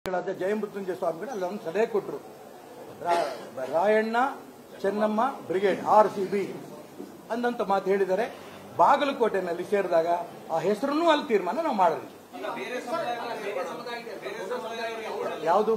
ಗಳಾದ ಜಯಮೃತ್ಯುಂಜಯ ಸ್ವಾಮಿಗಳು ಅಲ್ಲಿ ಒಂದು ಸಲಹೆ ಕೊಟ್ಟರು Rayanna Chennamma brigade R C B ಅಂದಂತ ಮಾತು ಹೇಳಿದ್ದಾರೆ ಬಾಗಲಕೋಟೆನಲ್ಲಿ ಸೇರಿದಾಗ ಆ ಹೆಸರನ್ನು ಅಲ್ಲಿ ತೀರ್ಮಾನ ನಾವು ಮಾಡಿದ್ವಿ ಯಾವುದು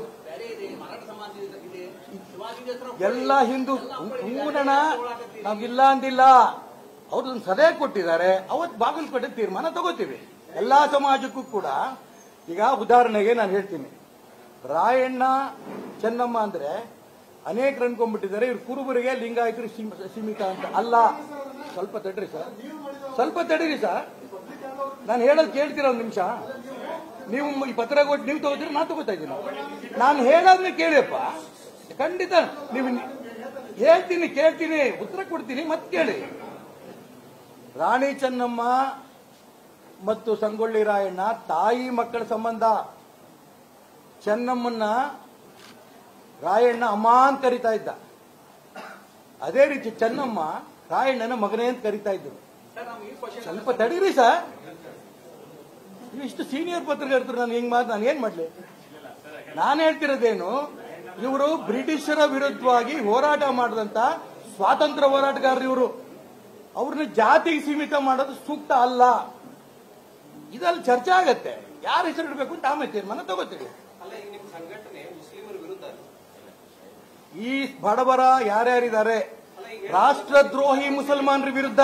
ಎಲ್ಲ ಹಿಂದೂ ಹೂನಣ ನಾವಿಲ್ಲ ಅಂದಿಲ್ಲ ಅವ್ರದೊಂದು ಸಲಹೆ ಕೊಟ್ಟಿದ್ದಾರೆ ಅವತ್ತು ಬಾಗಲಕೋಟೆ ತೀರ್ಮಾನ ತಗೋತೀವಿ ಎಲ್ಲಾ ಸಮಾಜಕ್ಕೂ ಕೂಡ ಈಗ ಉದಾಹರಣೆಗೆ ನಾನು ಹೇಳ್ತೀನಿ ರಾಯಣ್ಣ ಚೆನ್ನಮ್ಮ ಅಂದ್ರೆ ಅನೇಕರು ಅನ್ಕೊಂಡ್ಬಿಟ್ಟಿದ್ದಾರೆ ಇವ್ರು ಕುರುಬರಿಗೆ ಲಿಂಗಾಯತರು ಸೀಮ- ಸೀಮಿತ ಅಂತ ಅಲ್ಲ ಸ್ವಲ್ಪ ತಡ್ರಿ ಸರ್ ಸ್ವಲ್ಪ ತಡೀರಿ ಸರ್ ನಾನು ಹೇಳೋದು ಕೇಳ್ತೀರ ಒಂದು ನಿಮಿಷ ನೀವು ಈ ಪತ್ರ ಕೊಟ್ಟು ನೀವು ತಗೋತೀರಿ ನಾನು ತಗೋತಾ ಇದ್ದೀನಿ ನಾನು ಹೇಳೋದನ್ನ ಕೇಳಿಯಪ್ಪ ಖಂಡಿತ ನೀವು ನಿ- ಹೇಳ್ತೀನಿ ಕೇಳ್ತೀನಿ ಉತ್ತರ ಕೊಡ್ತೀನಿ ಮತ್ತೆ ಕೇಳಿ ರಾಣಿ ಚೆನ್ನಮ್ಮ ಮತ್ತು ಸಂಗೊಳ್ಳಿ ರಾಯಣ್ಣ ತಾಯಿ ಮಕ್ಕಳ ಸಂಬಂಧ ಚೆನ್ನಮ್ಮನ್ನ ರಾಯಣ್ಣ ಅಮ್ಮ ಅಂತ ಕರಿತಾ ಇದ್ದ ಅದೇ ರೀತಿ ಚೆನ್ನಮ್ಮ ರಾಯಣ್ಣನ ಮಗನೇ ಅಂತ ಕರಿತಾ ಇದ್ರು ಸ್ವಲ್ಪ ತಡೀರಿ ಸರ್ ನೀವು ಇಷ್ಟು ಸೀನಿಯರ್ ಪತ್ರಕರ್ತರು ನಾನು ಹಿಂಗ್ ಮಾತು ನಾನು ಏನ್ ಮಾಡ್ಲಿ ನಾನು ಹೇಳ್ತಿರೋದೇನು ಇವರು ಬ್ರಿಟಿಷರ ವಿರುದ್ಧವಾಗಿ ಹೋರಾಟ ಮಾಡಿದಂತ ಸ್ವಾತಂತ್ರ್ಯ ಹೋರಾಟಗಾರರು ಇವರು ಅವ್ರನ್ನ ಜಾತಿಗೆ ಸೀಮಿತ ಮಾಡೋದು ಸೂಕ್ತ ಅಲ್ಲ ಇದಲ್ಲಿ ಚರ್ಚೆ ಆಗತ್ತೆ ಯಾರ ಹೆಸರು ಇಡಬೇಕು ಅಂತ ಆಮೇಲೆ ತೀರ್ಮಾನ ತಗೋತೀವಿ ಅಲ್ಲ ಈಗ ನಿಮ್ ಸಂಘಟನೆ ಮುಸ್ಲಿಮರ ವಿರುದ್ಧ ಈ ಬಡವರ ಯಾರ್ಯಾರಿದ್ದಾರೆ ರಾಷ್ಟ್ರದ್ರೋಹಿ ಮುಸಲ್ಮಾನರ ವಿರುದ್ಧ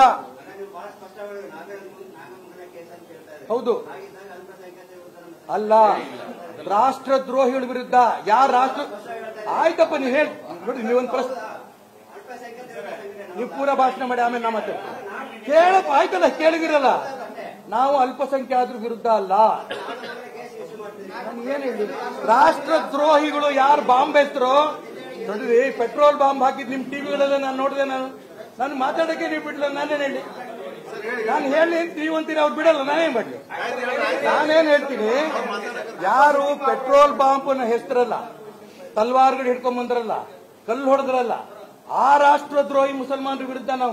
ಹೌದು ಅಲ್ಲ ರಾಷ್ಟ್ರದ್ರೋಹಿಗಳ ವಿರುದ್ಧ ಯಾರ ರಾಷ್ಟ್ರ ಆಯ್ತಪ್ಪ ನೀವು ಹೇಳಿ ನೋಡಿ ನೀವೊಂದು ಪ್ರಶ್ನೆ ನೀವು ಪೂರ ಭಾಷಣ ಮಾಡಿ ಆಮೇಲೆ ನಾ ಮತ್ತೆ ಕೇಳಪ್ಪ ಆಯ್ತಲ್ಲ ಕೇಳಿದಿರಲ್ಲ ನಾವು ಅಲ್ಪಸಂಖ್ಯಾತರ ವಿರುದ್ಧ ಅಲ್ಲ ನಾನು ಏನ್ ಹೇಳಿ ರಾಷ್ಟ್ರದ್ರೋಹಿಗಳು ಯಾರು ಬಾಂಬ್ ಬೇಸ್ತರೋ ನೋಡ್ರಿ ಪೆಟ್ರೋಲ್ ಬಾಂಬ್ ಹಾಕಿದ್ ನಿಮ್ ಟಿವಿಗಳೆಲ್ಲ ನಾನು ನೋಡಿದೆ ನಾನು ನಾನು ಮಾತಾಡಕ್ಕೆ ನೀವು ಬಿಡ್ಲ ನಾನೇನ್ ಹೇಳಿ ನಾನು ಹೇಳಿ ಅಂತ ನೀವು ಅಂತೀರಿ ಅವ್ರು ಬಿಡಲ್ಲ ನಾನೇನ್ ಮಾಡ್ಲಿ ನಾನೇನ್ ಹೇಳ್ತೀನಿ ಯಾರು ಪೆಟ್ರೋಲ್ ಬಾಂಬ್ನ ಹೆಸರಲ್ಲ ತಲ್ವಾರ್ಗಳು ಹಿಡ್ಕೊಂಡ್ ಬಂದ್ರಲ್ಲ ಕಲ್ಲು ಹೊಡೆದ್ರಲ್ಲ ಆ ರಾಷ್ಟ್ರದ್ರೋಹಿ ಮುಸಲ್ಮಾನರ ವಿರುದ್ಧ ನಾವು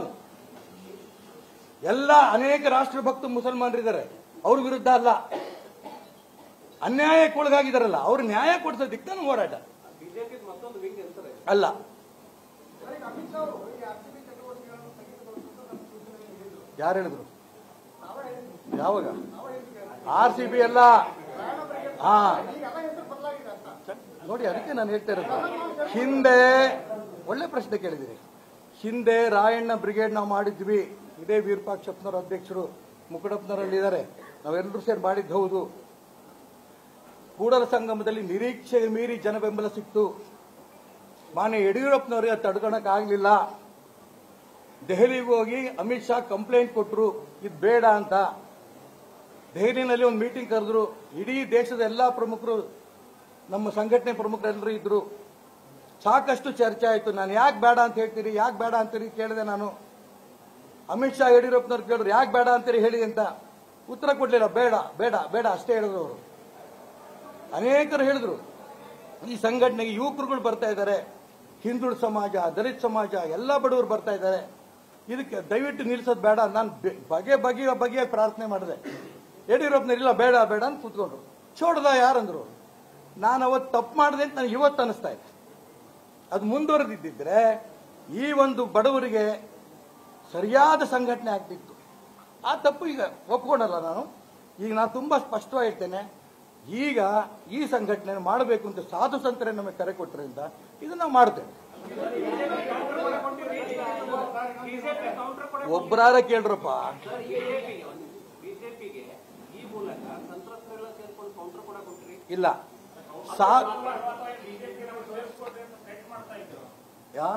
ಎಲ್ಲ ಅನೇಕ ರಾಷ್ಟ್ರಭಕ್ತ ಮುಸಲ್ಮಾನರಿದ್ದಾರೆ ಅವ್ರ ವಿರುದ್ಧ ಅಲ್ಲ ಅನ್ಯಾಯಕ್ಕೆ ಒಳಗಾಗಿದಾರಲ್ಲ ಅವ್ರು ನ್ಯಾಯ ಕೊಡ್ಸೋದಿಕ್ಕೆ ನಾನು ಹೋರಾಟ ಬಿಜೆಪಿ ಮತ್ತೊಂದು ವಿಂಗ್ ಇರ್ತಾರೆ ಅಲ್ಲ ಯಾರು ಹೇಳಿದ್ರು ಯಾವಾಗ ಆರ್ ಸಿ ಬಿ ಎಲ್ಲ ಹಾ ನೋಡಿ ಅದಕ್ಕೆ ನಾನು ಹೇಳ್ತಾ ಇರೋದು ಹಿಂದೆ ಒಳ್ಳೆ ಪ್ರಶ್ನೆ ಕೇಳಿದಿರಿ ಹಿಂದೆ ರಾಯಣ್ಣ ಬ್ರಿಗೇಡ್ ನಾವು ಮಾಡಿದ್ವಿ ಇದೇ ವೀರಪಾಕ್ಷಪ್ಪನವರ ಅಧ್ಯಕ್ಷರು ಮುಕುಡಪ್ಪನವರಲ್ಲಿ ಇದ್ದಾರೆ ನಾವೆಲ್ಲರೂ ಸೇರಿ ಮಾಡಿದ್ದು ಹೌದು ಕೂಡಲ ಸಂಗಮದಲ್ಲಿ ನಿರೀಕ್ಷೆಗೆ ಮೀರಿ ಜನ ಬೆಂಬಲ ಸಿಕ್ತು ಮಾನ್ಯ ಯಡಿಯೂರಪ್ಪನವರಿಗೆ ಅದು ತಡ್ಕೊಳಕ್ ಆಗ್ಲಿಲ್ಲ ದೆಹಲಿಗೆ ಹೋಗಿ ಅಮಿತ್ ಶಾ ಕಂಪ್ಲೇಂಟ್ ಕೊಟ್ಟರು ಇದು ಬೇಡ ಅಂತ ದೆಹಲಿನಲ್ಲಿ ಒಂದು ಮೀಟಿಂಗ್ ಕರೆದ್ರು ಇಡೀ ದೇಶದ ಎಲ್ಲಾ ಪ್ರಮುಖರು ನಮ್ಮ ಸಂಘಟನೆ ಪ್ರಮುಖರೆಲ್ಲರೂ ಇದ್ರು ಸಾಕಷ್ಟು ಚರ್ಚೆ ಆಯ್ತು ನಾನು ಯಾಕೆ ಬೇಡ ಅಂತ ಹೇಳ್ತೀರಿ ಯಾಕೆ ಬೇಡ ಅಂತೀರಿ ಕೇಳಿದೆ ನಾನು ಅಮಿತ್ ಶಾ ಯಡಿಯೂರಪ್ಪನವ್ರು ಕೇಳಿದ್ರು ಯಾಕೆ ಬೇಡ ಅಂತೀರಿ ಹೇಳಿ ಅಂತ ಉತ್ತರ ಕೊಡ್ಲಿಲ್ಲ ಬೇಡ ಬೇಡ ಬೇಡ ಅಷ್ಟೇ ಹೇಳಿದ್ರು ಅವರು ಅನೇಕರು ಹೇಳಿದ್ರು ಈ ಸಂಘಟನೆಗೆ ಯುವಕರುಗಳು ಬರ್ತಾ ಇದ್ದಾರೆ ಹಿಂದುಳಿದ ಸಮಾಜ ದಲಿತ ಸಮಾಜ ಎಲ್ಲ ಬಡವರು ಬರ್ತಾ ಇದ್ದಾರೆ ಇದಕ್ಕೆ ದಯವಿಟ್ಟು ನಿಲ್ಸೋದು ಬೇಡ ನಾನು ಬೆ- ಬಗೆ ಬಗೆಯ ಬಗೆಯ ಪ್ರಾರ್ಥನೆ ಮಾಡಿದೆ ಯಡಿಯೂರಪ್ಪನವ್ರು ಇಲ್ಲ ಬೇಡ ಬೇಡ ಅಂತ ಕೂತ್ಕೊಂಡ್ರು ಚೋಡ್ದ ಯಾರಂದ್ರು ನಾನು ಅವತ್ತು ತಪ್ಪು ಮಾಡಿದೆ ಅಂತ ನನಗೆ ಇವತ್ತು ಅನಿಸ್ತಾ ಇದೆ ಅದು ಮುಂದುವರೆದಿದ್ದಿದ್ರೆ ಈ ಒಂದು ಬಡವರಿಗೆ ಸರಿಯಾದ ಸಂಘಟನೆ ಆಗ್ತಿತ್ತು ಆ ತಪ್ಪು ಈಗ ಒಪ್ಕೊಂಡಲ್ಲ ನಾನು ಈಗ ನಾನು ತುಂಬಾ ಸ್ಪಷ್ಟವಾಗಿ ಹೇಳ್ತೇನೆ ಈಗ ಈ ಸಂಘಟನೆ ಮಾಡಬೇಕು ಅಂತ ಸಾಧು ಸಂತರೇ ನಮಗೆ ಕರೆ ಕೊಟ್ಟರಿಂದ ಇದನ್ನ ನಾವು ಮಾಡ್ತೇವೆ ಒಬ್ಬರಾರ ಕೇಳ್ರಪ್ಪ ಬಿಜೆಪಿಗೆ ಈ ಮೂಲಕ ಸಂತ್ರಸ್ತರೆಲ್ಲ ಸೇರ್ಕೊಂಡು ಕೌಂಟರ್ ಕೂಡ ಕೊಟ್ರಿ ಇಲ್ಲ ಸಾ ಯಾ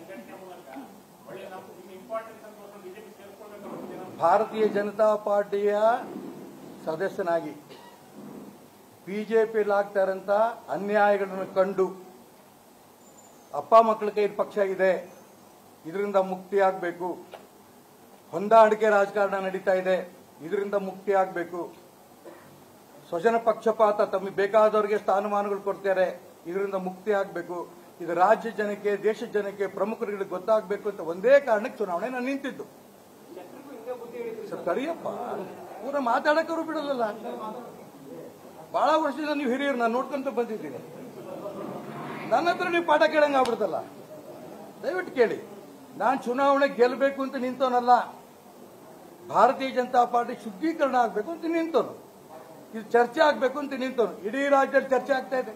ಭಾರತೀಯ ಜನತಾ ಪಾರ್ಟಿಯ ಸದಸ್ಯನಾಗಿ ಬಿಜೆಪಿಯಲ್ಲಿ ಆಗ್ತಾ ಇರೋಂಥ ಅನ್ಯಾಯಗಳನ್ನು ಕಂಡು ಅಪ್ಪ ಮಕ್ಕಳ ಕೈ ಪಕ್ಷ ಇದೆ ಇದರಿಂದ ಮುಕ್ತಿ ಆಗಬೇಕು ಹೊಂದಾಣಿಕೆ ರಾಜಕಾರಣ ನಡೀತಾ ಇದೆ ಇದರಿಂದ ಮುಕ್ತಿ ಆಗಬೇಕು ಸ್ವಜನ ಪಕ್ಷಪಾತ ತಮಗೆ ಬೇಕಾದವರಿಗೆ ಸ್ಥಾನಮಾನಗಳು ಕೊಡ್ತಾರೆ ಇದರಿಂದ ಮುಕ್ತಿ ಆಗಬೇಕು ಇದು ರಾಜ್ಯ ಜನಕ್ಕೆ ದೇಶದ ಜನಕ್ಕೆ ಪ್ರಮುಖರಿಗೆ ಗೊತ್ತಾಗಬೇಕು ಅಂತ ಒಂದೇ ಕಾರಣಕ್ಕೆ ಚುನಾವಣೆ ನಾನು ನಿಂತಿದ್ದು ಚಕ್ರಕ್ಕೂ ಹಿಂಗೆ ಬುದ್ಧಿ ಹೇಳಿದ್ರಿ ಸ್ವಲ್ಪ ತಡಿಯಪ್ಪ ಪೂರ ಮಾತಾಡಕ್ಕವರು ಬಿಡಲ್ಲ ಬಹಳ ವರ್ಷದಿಂದ ನೀವು ಹಿರಿಯರು ನಾನು ನೋಡ್ಕೊಂತ ಬಂದಿದ್ದೀನಿ ನನ್ನ ಹತ್ರ ನೀವು ಪಾಠ ಕೇಳಂಗ ಆಗ್ಬಿಡ್ತಲ್ಲ ದಯವಿಟ್ಟು ಕೇಳಿ ನಾನು ಚುನಾವಣೆ ಗೆಲ್ಲಬೇಕು ಅಂತ ನಿಂತವನಲ್ಲ ಭಾರತೀಯ ಜನತಾ ಪಾರ್ಟಿ ಶುದ್ಧೀಕರಣ ಆಗಬೇಕು ಅಂತ ನಿಂತವನು ಇದು ಚರ್ಚೆ ಆಗಬೇಕು ಅಂತ ನಿಂತವನು ಇಡೀ ರಾಜ್ಯದಲ್ಲಿ ಚರ್ಚೆ ಆಗ್ತಾ ಇದೆ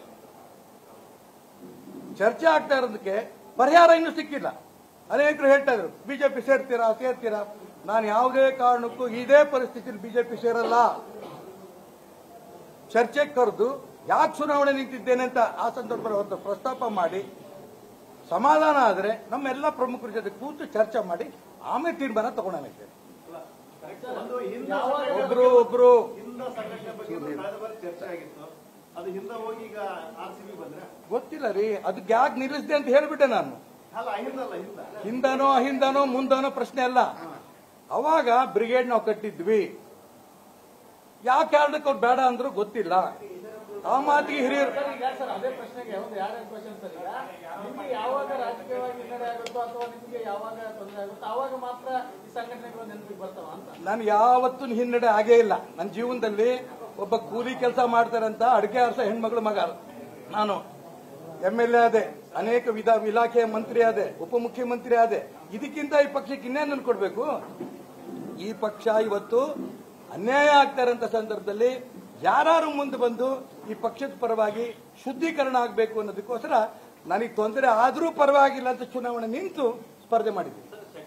ಚರ್ಚೆ ಆಗ್ತಾ ಇರೋದಕ್ಕೆ ಪರಿಹಾರ ಇನ್ನೂ ಸಿಕ್ಕಿಲ್ಲ ಅನೇಕರು ಹೇಳ್ತಾ ಇದ್ರು ಬಿಜೆಪಿ ಸೇರ್ತೀರಾ ಸೇರ್ತೀರಾ ನಾನು ಯಾವುದೇ ಕಾರಣಕ್ಕೂ ಇದೇ ಪರಿಸ್ಥಿತಿಯಲ್ಲಿ ಬಿಜೆಪಿ ಸೇರಲ್ಲ ಚರ್ಚೆಗೆ ಕರೆದು ಯಾಕೆ ಚುನಾವಣೆ ನಿಂತಿದ್ದೇನೆ ಅಂತ ಆ ಸಂದರ್ಭದಲ್ಲಿ ಒಂದು ಪ್ರಸ್ತಾಪ ಮಾಡಿ ಸಮಾಧಾನ ಆದರೆ ನಮ್ಮೆಲ್ಲ ಪ್ರಮುಖರ ಜೊತೆ ಕೂತು ಚರ್ಚೆ ಮಾಡಿ ಆಮೇಲೆ ತೀರ್ಮಾನ ತಗೊಳ್ಳೋಣ ಒಂದು ಹಿಂದೆ ಒಬ್ರು ಒಬ್ರು ಹಿಂದೆ ಸಂಘಟನೆ ಬಗ್ಗೆ ಒಂದು ಕಳೆದ ಬಾರಿ ಚರ್ಚೆ ಆಗಿತ್ತು ಅದು ಹಿಂದೆ ಹೋಗಿ ಈಗ ಆರ್ ಸಿ ಬಿ ಬಂದ್ರೆ ಗೊತ್ತಿಲ್ಲ ರೀ ಅದಕ್ಕೆ ಯಾಕೆ ನಿಲ್ಲಿಸಿದೆ ಅಂತ ಹೇಳ್ಬಿಟ್ಟೆ ನಾನು ಅಲ್ಲ ಹಿಂದಲ್ಲ ಹಿಂದ ಹಿಂದನೋ ಅಹಿಂದನೋ ಮುಂದನೋ ಪ್ರಶ್ನೆ ಅಲ್ಲ ಅವಾಗ ಬ್ರಿಗೇಡ್ ನಾವು ಕಟ್ಟಿದ್ವಿ ಯಾವ ಕಾರಣಕ್ಕೆ ಅವ್ರು ಬೇಡ ಅಂದ್ರು ಗೊತ್ತಿಲ್ಲ ಆ ಮಾತಿಗೆ ಹಿರಿಯರು ಈಗ ಸರ್ ಅದೇ ಪ್ರಶ್ನೆಗೆ ಒಂದು ಯಾರ್ಯಾರು ಕ್ವಶನ್ ಸರ್ ಈಗ ನಿಮ್ಗೆ ಯಾವಾಗ ರಾಜಕೀಯವಾಗಿ ಹಿನ್ನಡೆ ಆಗುತ್ತೋ ಅಥವಾ ನಿಮ್ಗೆ ಯಾವಾಗ ತೊಂದರೆ ಆಗುತ್ತೋ ಆವಾಗ ಮಾತ್ರ ಈ ಸಂಘಟನೆಗಳು ನೆನಪಿಗೆ ಬರ್ತಾವ ಅಂತ ನಾನು ಯಾವತ್ತೂ ಹಿನ್ನಡೆ ಆಗೇ ಇಲ್ಲ ನನ್ನ ಜೀವನದಲ್ಲಿ ಒಬ್ಬ ಕೂಲಿ ಕೆಲಸ ಮಾಡ್ತಾರಂತ ಅಡಿಕೆ ಅರ್ಸ ಹೆಣ್ಮಗಳು ಮಗ ನಾನು ಎಂ ಎಲ್ ಎ ಆದೆ ಅನೇಕ ವಿಧ ಇಲಾಖೆಯ ಮಂತ್ರಿ ಆದೆ ಉಪಮುಖ್ಯಮಂತ್ರಿ ಆದೆ ಇದಕ್ಕಿಂತ ಈ ಪಕ್ಷಕ್ಕೆ ಇನ್ನೇನು ಕೊಡಬೇಕು ಈ ಪಕ್ಷ ಇವತ್ತು ಅನ್ಯಾಯ ಆಗ್ತಾ ಇರೋಂಥ ಸಂದರ್ಭದಲ್ಲಿ ಯಾರು ಮುಂದೆ ಬಂದು ಈ ಪಕ್ಷದ ಪರವಾಗಿ ಶುದ್ಧೀಕರಣ ಆಗಬೇಕು ಅನ್ನೋದಕ್ಕೋಸ್ಕರ ನನಗೆ ತೊಂದರೆ ಆದರೂ ಪರವಾಗಿಲ್ಲ ಅಂತ ಚುನಾವಣೆ ನಿಂತು ಸ್ಪರ್ಧೆ ಮಾಡಿದ್ದೀನಿ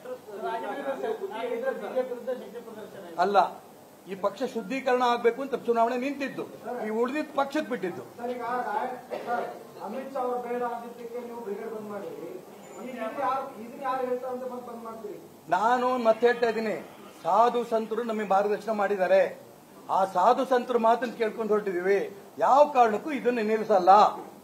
ಬಿಜೆಪಿ ವಿರುದ್ಧ ಶಕ್ತಿ ಪ್ರದರ್ಶನ ಅಲ್ಲ ಈ ಪಕ್ಷ ಶುದ್ಧೀಕರಣ ಆಗಬೇಕು ಅಂತ ಚುನಾವಣೆ ನಿಂತಿದ್ದು ಈ ಉಳಿದಿದ್ದ ಪಕ್ಷಕ್ಕೆ ಬಿಟ್ಟಿದ್ದು ಸರ್ ಈಗ ಸರ್ ಅಮಿತ್ ಶಾ ಅವ್ರು ಬೇಡ ಅಂದಿದ್ದಕ್ಕೆ ನೀವು ಬ್ರಿಗೇಡ್ ಬಂದ್ ಮಾಡಿರಿ ಇದನ್ನ ಯಾರು ಇದನ್ನ ಯಾರು ಹೇಳ್ತಾರೆ ಅಂತ ಬಂದು ಬಂದ್ ಮಾಡ್ತೀರಿ ನಾನು ಮತ್ತೆ ಹೇಳ್ತಾ ಇದ್ದೀನಿ ಸಾಧು ಸಂತರು ನಮಗೆ ಮಾರ್ಗದರ್ಶನ ಮಾಡಿದ್ದಾರೆ ಆ ಸಾಧು ಸಂತರ ಮಾತನ್ನು ಕೇಳ್ಕೊಂಡು ಹೊರಟಿದೀವಿ ಯಾವ ಕಾರಣಕ್ಕೂ ಇದನ್ನು ನಿಲ್ಲಿಸಲ್ಲ